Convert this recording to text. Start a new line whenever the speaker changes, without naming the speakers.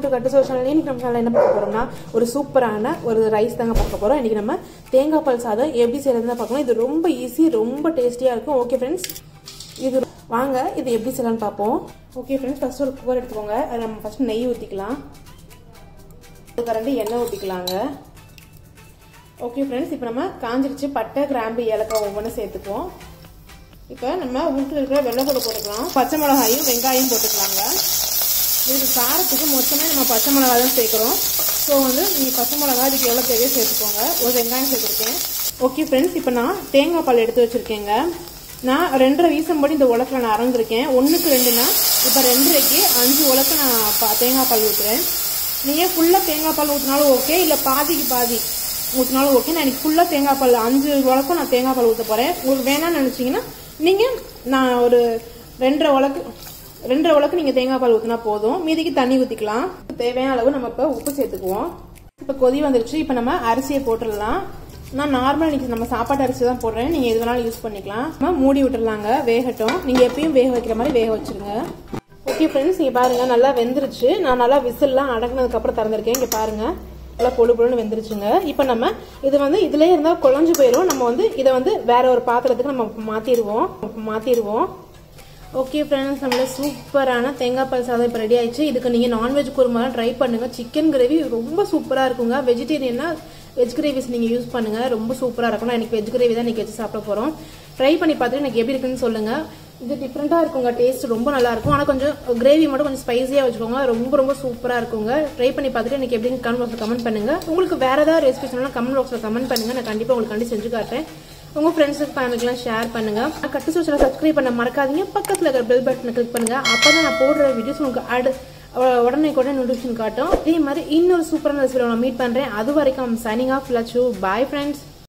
to கட்டு சோஷன் இன்னைக்கு நம்ம சேனல்ல என்ன பார்க்க போறோம்னா ஒரு சூப்பரான ஒரு ரைஸ் தாங்க பார்க்க போறோம் இன்னைக்கு நம்ம தேங்காய் பால் சாதம் எப்படி செய்யறதுன்னு பார்க்கலாம் இது ரொம்ப ஈஸி ரொம்ப டேஸ்டியா இருக்கும் ஓகே ஃப்ரெண்ட்ஸ் இது வாங்க இது எப்படி செய்யலாம்னு பார்ப்போம் ஓகே ஃப்ரெண்ட்ஸ் ஃபர்ஸ்ட் ஒரு குக்கர் எடுத்துக்கோங்க அது நம்ம ஃபர்ஸ்ட் நெய் ஊற்றிக்கலாம் ஒரு கரண்டி எண்ணெய் ஊற்றிக்கலாங்க ஓகே ஃப்ரெண்ட்ஸ் இப்போ நம்ம காஞ்சிருச்சு பட்டை கிராம்பு ஏலக்காய் ஒவ்வொன்றும் சேர்த்துக்குவோம் இப்போ நம்ம வீட்டில் இருக்கிற வெள்ளைப்பூடு போட்டுக்கலாம் பச்சை மிளகாயும் வெங்காயம் போட்டுக்கலாங்க இதுக்கு காரத்துக்கு மொத்தமே நம்ம பச்சை மிளகா தான் சேர்க்குறோம் ஸோ வந்து நீங்கள் பச்சை மிளகா இதுக்கு எவ்வளோ தேவையோ சேர்த்துக்கோங்க ஒரு வெங்காயம் சேர்த்துருக்கேன் ஓகே ஃப்ரெண்ட்ஸ் இப்போ நான் தேங்காய் பால் எடுத்து வச்சுருக்கேங்க நான் ரெண்டரை வீசம்படி இந்த உலக்கில் நான் அறந்துருக்கேன் ஒன்றுக்கு ரெண்டுனா இப்போ ரெண்டரைக்கு அஞ்சு உலக்கு நான் பா தேங்காய் பால் ஊற்றுறேன் நீங்கள் ஃபுல்லாக தேங்காய் பால் ஊற்றினாலும் ஓகே இல்லை பாதிக்கு பாதி ஊற்றினாலும் ஓகே நான் எனக்கு ஃபுல்லாக தேங்காய் பால் அஞ்சு உலக்கும் நான் தேங்காய் பால் ஊற்ற போகிறேன் உங்களுக்கு வேணாம்னு நினச்சிங்கன்னா நீங்கள் நான் ஒரு ரெண்டரை உலக்கு ரெண்டரை உலக்கு நீங்கள் தேங்காய் பால் ஊற்றினா போதும் மீதிக்கு தண்ணி ஊற்றிக்கலாம் தேவையான அளவு நம்ம இப்போ உப்பு சேர்த்துக்குவோம் இப்போ கொதி வந்துருச்சு இப்போ நம்ம அரிசியை போட்டுடலாம் நான் நார்மல் இன்னைக்கு நம்ம சாப்பாட்டு அரிசி தான் போடுறேன் நீங்கள் எது வேணாலும் யூஸ் பண்ணிக்கலாம் நம்ம மூடி விட்டுறலாங்க வேகட்டும் நீங்கள் எப்பயும் வேக வைக்கிற மாதிரி வேக வச்சிருங்க ஓகே ஃப்ரெண்ட்ஸ் நீங்கள் பாருங்க நல்லா வெந்துருச்சு நான் நல்லா விசில்லாம் அடங்கினதுக்கு அப்புறம் திறந்திருக்கேன் இங்கே பாருங்க நல்லா பொழு பொழுன்னு வெந்துருச்சுங்க இப்போ நம்ம இது வந்து இதுலயே இருந்தால் குழஞ்சு போயிடும் நம்ம வந்து இதை வந்து வேற ஒரு பாத்திரத்துக்கு நம்ம மாத்திடுவோம் மாத்திடுவோம் ஓகே ஃப்ரெண்ட்ஸ் நம்மள சூப்பரான தேங்காய் பால் சாதம் இப்போ ரெடி ஆயிடுச்சு இதுக்கு நீங்கள் நான்வெஜ் குருமாலாம் ட்ரை பண்ணுங்க சிக்கன் கிரேவி ரொம்ப சூப்பராக இருக்குங்க வெஜிடேரியன்னா வெஜ் கிரேவிஸ் நீங்கள் யூஸ் பண்ணுங்க ரொம்ப சூப்பராக இருக்கும் நான் எனக்கு வெஜ் கிரேவி தான் இன்னைக்கு வச்சு சாப்பிட போகிறோம் ட்ரை பண்ணி பார்த்துட்டு எனக்கு எப்படி இருக்குன்னு சொல்லுங்க இது டிஃப்ரெண்ட்டாக இருக்குங்க டேஸ்ட் ரொம்ப நல்லா இருக்கும் ஆனால் கொஞ்சம் கிரேவி மட்டும் கொஞ்சம் ஸ்பைஸியாக வச்சுக்கோங்க ரொம்ப ரொம்ப சூப்பராக இருக்குங்க ட்ரை பண்ணி பார்த்துட்டு எனக்கு எப்படின்னு கமெண்ட் பாக்ஸில் கமெண்ட் பண்ணுங்க உங்களுக்கு வேற ஏதாவது ரெசிபி சொன்னாலும் கமெண்ட் பாக்ஸில் கமெண்ட் பண்ணுங்க நான் கண்டிப்பாக உங்களுக்கு கண்டி செஞ்சு காட்டுறேன் உங்க ஃப்ரெண்ட்ஸுக்கு ஃபேமிலிக்கெல்லாம் ஷேர் பண்ணுங்க கட்டு சோச்சல சப்ஸ்கிரைப் பண்ண மறக்காதீங்க பக்கத்தில் இருக்கிற பெல் பட்டனை கிளிக் பண்ணுங்க அப்பதான் நான் போடுற வீடியோஸ் உங்களுக்கு அடு உடனே கூட நோட்டிஃபிகேஷன் காட்டும் இதே மாதிரி இன்னொரு சூப்பரான ரெசிபி நான் மீட் பண்றேன் அது வரைக்கும் signing off Lakshu bye friends